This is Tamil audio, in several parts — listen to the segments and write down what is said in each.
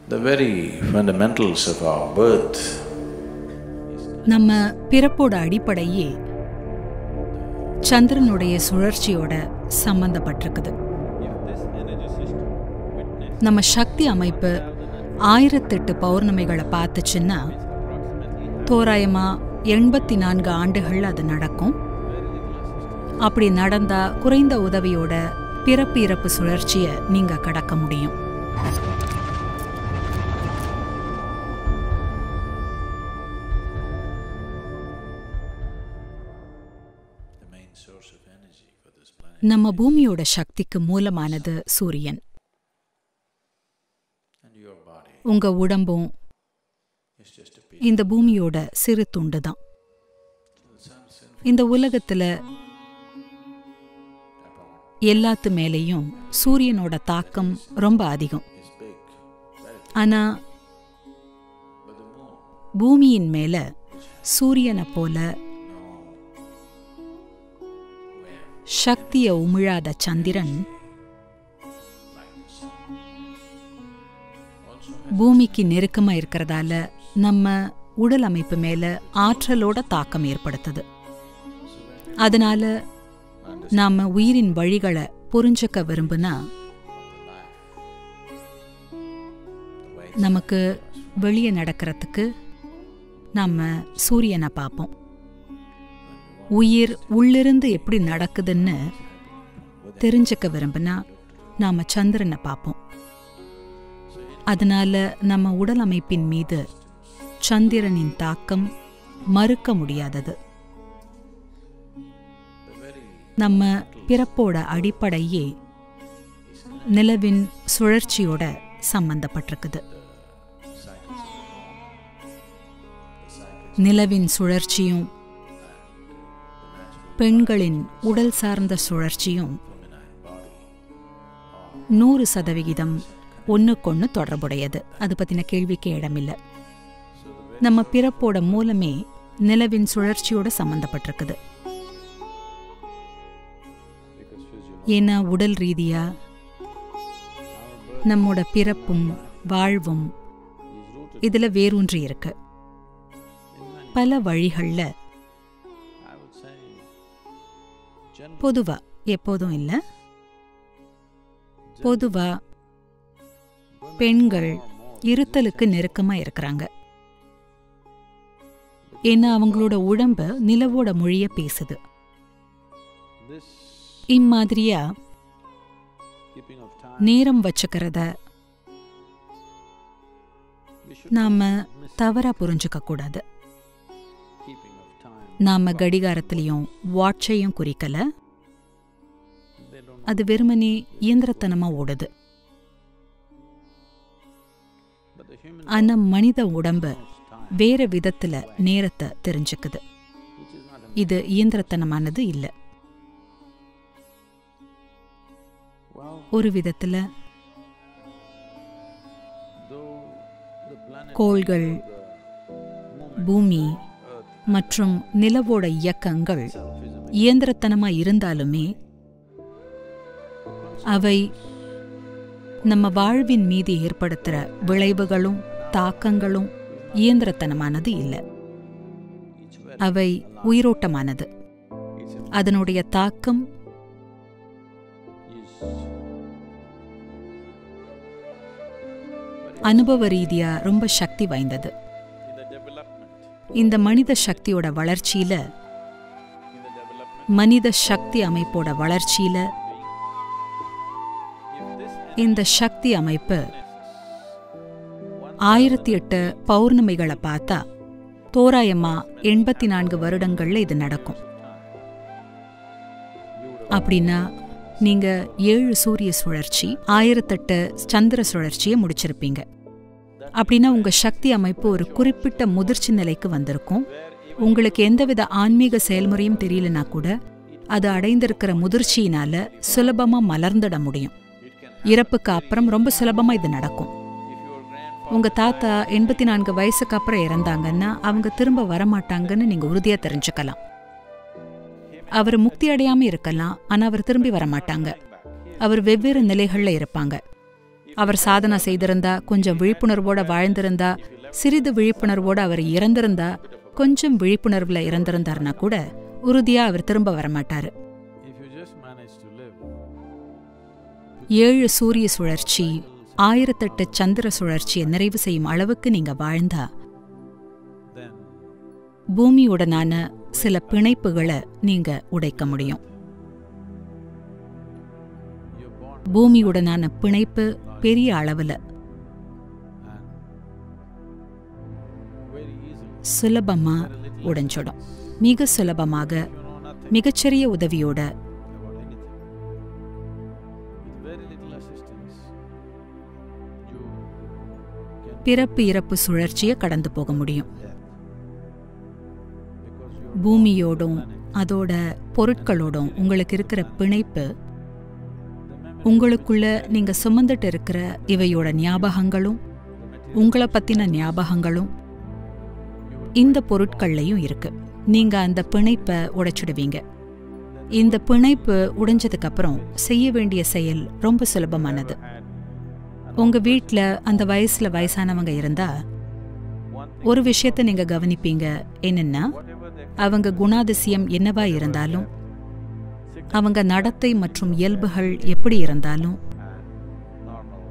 The very fundamentals of our birth நம்ம பிறப்போட அடிப்படையே சந்திரனுடைய சுழற்சியோட சம்பந்தப்பட்டிருக்குது நம்ம சக்தி அமைப்பு ஆயிரத்தெட்டு பௌர்ணமிகளை பார்த்துச்சுன்னா தோராயமா எண்பத்தி நான்கு ஆண்டுகள் அது நடக்கும் அப்படி நடந்தா குறைந்த உதவியோட பிறப்பு இறப்பு சுழற்சியை நீங்க கடக்க முடியும் the main source of energy for this planet. நம்ம பூமியோட சக்திக்கு மூலமானது சூரியன் And your body உங்க உடம்பும் is just a piece. இந்த பூமியோட சிறு துண்டு தான் இந்த உலகத்துல எல்லாத்து மேலேயும் சூரியனோட தாக்கம் ரொம்ப அதிகம் It's big. Very ஆனா But the moon, பூமியின் மேல சூரியனை போல சக்திய உமிழாத சந்திரன் பூமிக்கு நெருக்கமா இருக்கிறதால நம்ம உடல் அமைப்பு மேல ஆற்றலோட தாக்கம் ஏற்படுத்துது அதனால நாம உயிரின் வழிகளை புரிஞ்சுக்க விரும்புனா நமக்கு வெளியே நடக்கிறதுக்கு நம்ம சூரியனை பார்ப்போம் உயிர் உள்ளிருந்து எப்படி நடக்குதுன்னு தெரிஞ்சுக்க விரும்பினா நாம சந்திரனை பார்ப்போம் அதனால நம்ம உடல் அமைப்பின் மீது சந்திரனின் தாக்கம் மறுக்க முடியாதது நம்ம பிறப்போட அடிப்படையே நிலவின் சுழற்சியோட சம்பந்தப்பட்டிருக்குது நிலவின் சுழற்சியும் பெண்களின் உடல் சார்ந்த சுழற்சியும் நூறு சதவிகிதம் ஒன்றுக்கொன்று தொடர்புடையது அது பற்றின கேள்விக்கே இடமில்லை நம்ம பிறப்போட மூலமே நிலவின் சுழற்சியோட சம்பந்தப்பட்டிருக்குது ஏன்னா உடல் ரீதியா நம்மோட பிறப்பும் வாழ்வும் இதுல வேரூன்றி இருக்கு பல வழிகள்ல I would say, பொதுவா எப்போதும் இல்ல பொதுவா பெண்கள் இருத்தலுக்கு நெருக்கமா இருக்கிறாங்க ஏன்னா அவங்களோட உடம்பு நிலவோட மொழிய பேசுது this இம்மாதிரியா keeping of time, நேரம் வச்சுக்கிறத we should நாம தவறா புரிஞ்சுக்க கூடாது keeping of time. நாம கடிகாரத்திலையும் வாட்சையும் குறிக்கல They don't அது வெறுமனே இயந்திரத்தனமா ஓடுது but the human ஆனா மனித உடம்பு knows time, வேற விதத்துல நேரத்தை தெரிஞ்சுக்குது which is not இது இயந்திரத்தனமானது இல்ல well, ஒரு விதத்துல though the planet கோள்கள் the movement பூமி earth மற்றும் நிலவோட இயக்கங்கள் itself is a இயந்திரத்தனமா இருந்தாலுமே அவை நம்ம வாழ்வின் மீது ஏற்படுத்துற விளைவுகளும் தாக்கங்களும் இயந்திரத்தனமானது இல்ல each very அவை உயிரோட்டமானது each of அதனுடைய தாக்கம் is அனுபவ ரீதியா ரொம்ப சக்தி வாய்ந்தது in the development இந்த மனித சக்தியோட வளர்ச்சியில in the development மனித சக்தி அமைப்போட வளர்ச்சியில if this இந்த சக்தி அமைப்பு ஆயிரத்தி எட்டு பௌர்ணமிகளை பார்த்தா தோராயமா எண்பத்தி நான்கு வருடங்கள்ல இது நடக்கும் அப்படின்னா நீங்க ஏழு சூரிய சுழற்சி ஆயிரத்தெட்டு சந்திர சுழற்சியை முடிச்சிருப்பீங்க அப்படின்னா உங்க சக்தி அமைப்பு ஒரு குறிப்பிட்ட முதிர்ச்சி நிலைக்கு வந்திருக்கும் உங்களுக்கு எந்தவித ஆன்மீக செயல்முறையும் தெரியலனா கூட அது அடைந்திருக்கிற முதிர்ச்சியினால சுலபமா மலர்ந்திட முடியும் இறப்புக்கு அப்புறம் ரொம்ப சுலபமா இது நடக்கும் உங்க தாத்தா எண்பத்தி நான்கு வயசுக்கு அப்புறம் இறந்தாங்கன்னா அவங்க திரும்ப வரமாட்டாங்கன்னு நீங்க உறுதியா தெரிஞ்சுக்கலாம் அவர் முக்தி அடையாம இருக்கலாம் ஆனா அவர் திரும்பி வரமாட்டாங்க அவர் வெவ்வேறு நிலைகள்ல இருப்பாங்க அவர் சாதனை செய்திருந்தா கொஞ்சம் விழிப்புணர்வோட வாழ்ந்திருந்தா சிறிது விழிப்புணர்வோட அவர் இறந்திருந்தா கொஞ்சம் விழிப்புணர்வுல இறந்திருந்தாருன்னா கூட உறுதியா அவர் திரும்ப வரமாட்டாரு If you just manage to live, ஏழு சூரிய சுழற்சி ஆயிரத்தெட்டு சந்திர சுழற்சியை நிறைவு செய்யும் அளவுக்கு நீங்க வாழ்ந்தா then பூமியுடனான சில பிணைப்புகளை நீங்க உடைக்க முடியும் you're born பூமியுடனான பிணைப்பு பெரிய அளவுல and very easily. சுலபமா Very little உடைஞ்சிடும் மிக சுலபமாக You know nothing மிகச்சிறிய உதவியோட about anything. With very little assistance, you can பிறப்பு இறப்பு சுழற்சியை கடந்து போக முடியும் death. Because you பூமியோடும் அதோட பொருட்களோடும் உங்களுக்கு இருக்கிற பிணைப்பு the memory உங்களுக்குள்ள நீங்க சுமந்துட்டு இருக்கிற இவையோட ஞாபகங்களும் உங்களை பத்தின ஞாபகங்களும் இந்த பொருட்கள்லையும் இருக்கு நீங்க அந்த பிணைப்பை உடைச்சிடுவீங்க இந்த பிணைப்பு உடைஞ்சதுக்கு அப்புறம் செய்ய வேண்டிய செயல் ரொம்ப சுலபமானது உங்க வீட்ல அந்த வயசுல வயசானவங்க இருந்தா ஒரு விஷயத்தை நீங்க கவனிப்பீங்க என்னன்னா அவங்க குணாதிசயம் என்னவா இருந்தாலும் அவங்க நடத்தை மற்றும் இயல்புகள் எப்படி இருந்தாலும் normal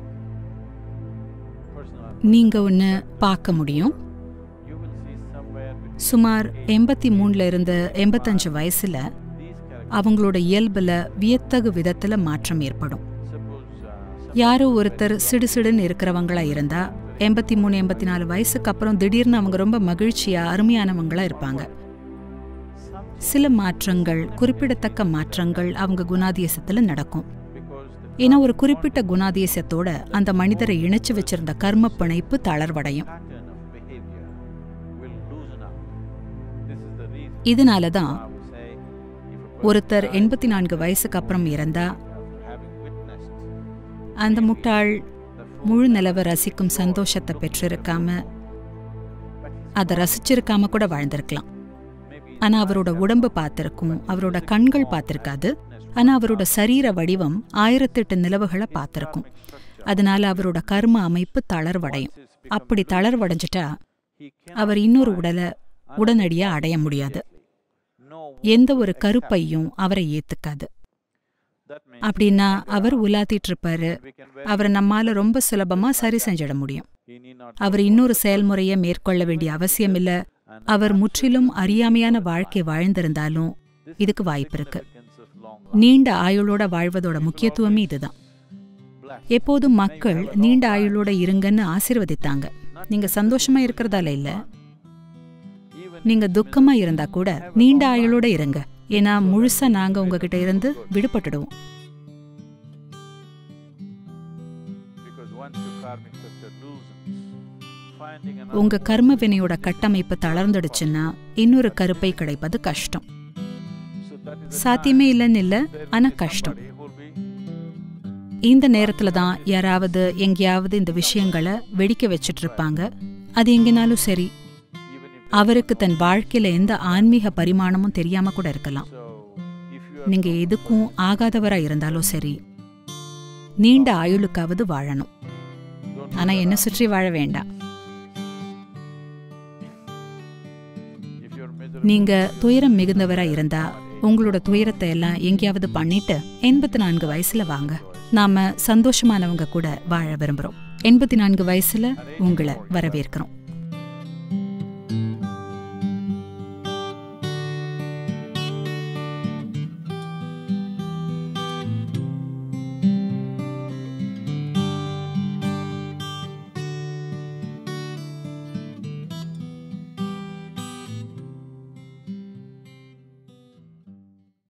personal நீங்க ஒன்று பார்க்க முடியும் you will see somewhere between சுமார் எண்பத்தி மூணுல இருந்து எண்பத்தஞ்சு வயசுல these characters அவங்களோட இயல்புல வியத்தகு விதத்துல மாற்றம் ஏற்படும் suppose uh, some யாரோ ஒருத்தர் சிடுசிடுன்னு இருக்கிறவங்களா இருந்தா எண்பத்தி மூணு எண்பத்தி நாலு வயசுக்கு அப்புறம் திடீர்னு அவங்க ரொம்ப மகிழ்ச்சியா அருமையானவங்களா இருப்பாங்க some சில மாற்றங்கள் குறிப்பிடத்தக்க மாற்றங்கள் அவங்க குணாதிசயத்துல நடக்கும் because the ஏன்னா ஒரு குறிப்பிட்ட குணாதிசயத்தோட அந்த மனிதரை இணைச்சு வச்சிருந்த கர்ம பிணைப்பு தளர்வடையும் pattern of behavior will loosen up. This is the reason இதனால தான் I would say if a person ஒருத்தர் எண்பத்தி நான்கு வயசுக்கு அப்புறம் இறந்தா after having witnessed அந்த முட்டாள் the full முழு நிலவ ரசிக்கும் சந்தோஷத்தை பெற்றிருக்காம but his அதை ரசிச்சிருக்காம கூட வாழ்ந்திருக்கலாம் maybe ஆனா அவரோட உடம்பு பார்த்திருக்கும் அவரோட கண்கள் பார்த்திருக்காது ஆனா அவரோட சரீர வடிவம் ஆயிரத்தெட்டு நிலவுகளை பார்த்திருக்கும் அதனால அவரோட கர்ம அமைப்பு தளர்வடையும் அப்படி தளர்வடைஞ்சிட்டா he can அவர் இன்னொரு உடலை உடனடியா அடைய முடியாது no எந்த ஒரு கருப்பையும் அவரை ஏத்துக்காது that means அப்படின்னா அவர் உலாத்திட்டு இருப்பாரு we can அவரை நம்மால ரொம்ப சுலபமா சரி செஞ்சிட முடியும் he need not அவர் இன்னொரு செயல்முறையை மேற்கொள்ள வேண்டிய அவசியமில்ல அவர் முற்றிலும் அறியாமையான வாழ்க்கை வாழ்ந்திருந்தாலும் இதுக்கு வாய்ப்பு இருக்கு significance of long நீண்ட ஆயுளோட வாழ்வதோட முக்கியத்துவமே இதுதான் black எப்போதும் மக்கள் நீண்ட ஆயுளோட இருங்கன்னு ஆசீர்வதித்தாங்க நீங்க சந்தோஷமா இருக்கிறதால இல்ல even நீங்க துக்கமா இருந்தா கூட நீண்ட ஆயுளோட இருங்க ஏன்னா முழுசா நாங்க உங்ககிட்ட இருந்து விடுபட்டுடுவோம் because once your karmic structure loosens finding another உங்க கர்ம வினையோட கட்டமைப்பு தளர்ந்துடுச்சுன்னா இன்னொரு கருப்பை கிடைப்பது கஷ்டம் so that is the சாத்தியமே இல்லைன்னு இல்ல ஆனா கஷ்டம் somebody who will be இந்த நேரத்துல தான் யாராவது எங்கேயாவது இந்த விஷயங்களை வெடிக்க வச்சிட்டு இருப்பாங்க அது எங்கேனாலும் சரி even if அவருக்கு தன் வாழ்க்கையில எந்த ஆன்மீக பரிமாணமும் தெரியாம கூட இருக்கலாம் so if you are நீங்க எதுக்கும் ஆகாதவரா இருந்தாலும் சரி நீண்ட ஆயுளுக்காவது வாழணும் don't ஆனா என்ன சுற்றி வாழ வேண்டாம் if you are miserable நீங்க துயரம் மிகுந்தவரா இருந்தா உங்களோட துயரத்தை எல்லாம் எங்கேயாவது பண்ணிட்டு எண்பத்தி நான்கு வயசுல வாங்க நாம சந்தோஷமானவங்க கூட வாழ விரும்புறோம் எண்பத்தி நான்கு வயசுல உங்களை வரவேற்கிறோம்